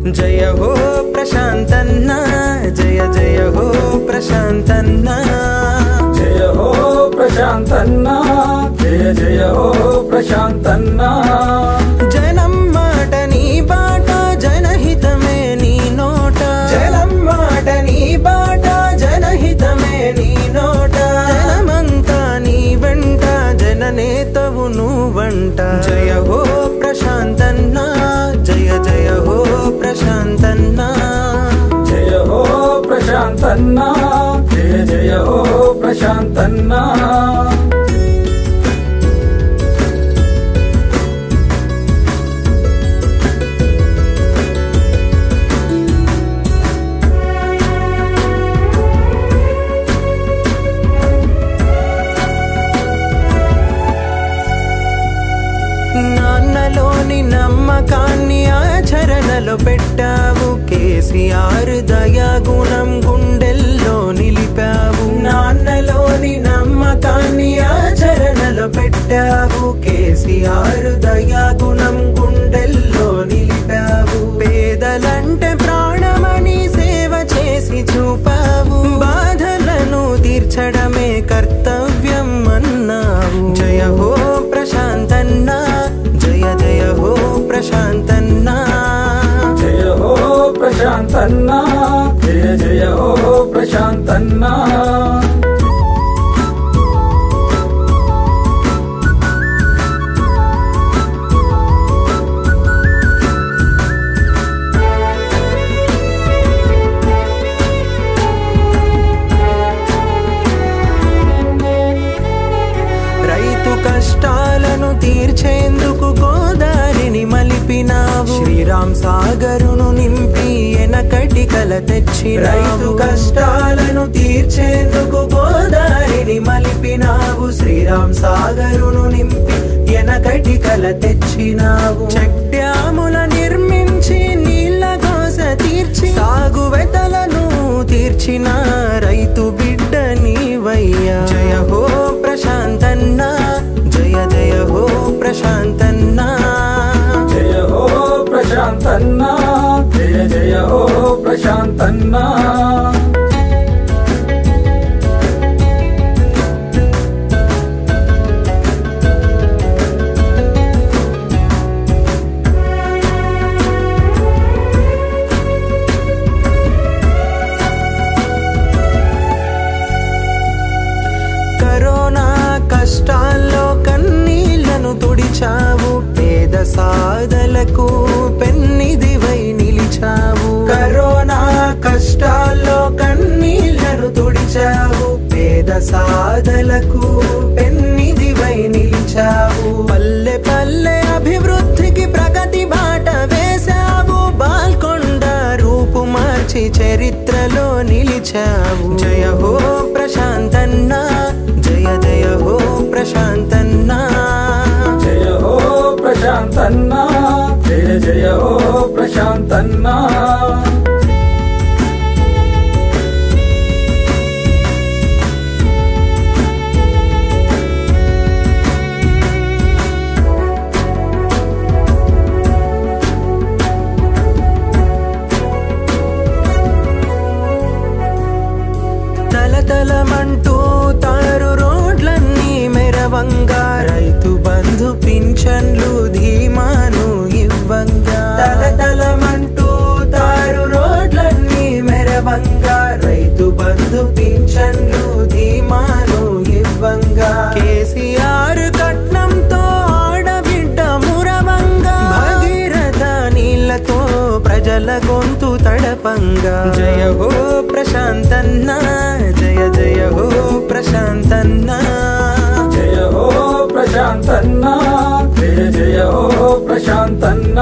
జయ హో ప్రశాంతన్న జయ జయ హో ప్రశాంతన్న జయ హో ప్రశాంతన్న జయ జయ హో ప్రశాంతన్న జనం మాట నీ బాట జనహితమే నీ నోట జనం మాట నీ బాట జనహితమే నీ నోట జనమంతా నీ వెంట జననేతవు నువ్వంట జయ హో ప్రశాంతన్న జయ జయ హో ప్రశాంతన్న జయ హో ప్రశాంతన్న జయ జయ హో ప్రశాంతన్న నాన్నలోని నమ్మకాన్ని ఆచరణలో పెట్టావు కేసీఆర్ దయాగుణం గుండెల్లో నిలిపావు నాన్నలోని నమ్మకాన్ని ఆచరణలో పెట్టావు కేసీఆర్ దయాగుణం గుండెల్లో నిలిపావు పేదలంటే ప్రాణమని సేవ చేసి చూపావు బాధలను తీర్చడమే కర్తవ్యం అన్నావు జయ హో ప్రశాంతన్న జయ జయ హో ప్రశాంతన్న జయ హో ప్రశాంతన్న జయ జయ హో ప్రశాంతన్న రైతు కష్టాలను తీర్చేందుకు గోదారిని మలిపినావు శ్రీరామ్ సాగరును నింపి ఎనకటి కల తెచ్చి రైతు కష్టాలను తీర్చేందుకు గోదారిని మలిపినావు శ్రీరామ్ సాగరును నింపి ఎనకటి కల తెచ్చినావు చెక్ డ్యాముల నిర్మించి నీళ్ళ కోస తీర్చి సాగు వెతలను తీర్చిన రైతు బిడ్డ నీవయ్యా జయ హో ప్రశాంతన్న జయ జయ హో ప్రశాంతన్న జయ హో ప్రశాంతన్న జయ జయ హో ప్రశాంతన్న కరోనా కష్టాల్లో కన్నీళ్లను తుడిచావు పేద సాధలకు పెన్నిదివై నిలిచావు కరోనా కష్టాల్లో కన్నీళ్లను తుడిచావు పేద సాధలకు పెన్నిదివై నిలిచావు పల్లె పల్లె అభివృద్ధికి ప్రగతి బాట వేశావు బాల్కొండ రూపు మార్చి చరిత్రలో నిలిచావు జయ హో ప్రశాంతన్న జయ జయ హో ప్రశాంతన్న జయ హో ప్రశాంతన్న జయ జయ హో ప్రశాంతన్న తలతలమంటూ తారు రోడ్లన్నీ మెరవంగా రైతు బంధు పింఛన్లు ధీమాను ఇవ్వంగా తలతలమంటూ తారు రోడ్లన్నీ మెరవంగా రైతు బంధు పింఛన్లు ధీమాను ఇవ్వంగా కేసీఆర్ కట్నంతో ఆడబిడ్డ మురవంగా భగీరథ నీళ్లతో ప్రజల గొంతు తడపంగా జయ హో ప్రశాంతన్న జయ జయ హో ప్రశాంతన్న జయ హో ప్రశాంతన్న జయ జయ హో ప్రశాంతన్న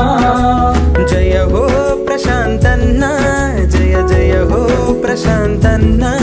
జయ హో ప్రశాంతన్న జయ జయ హో ప్రశాంతన్న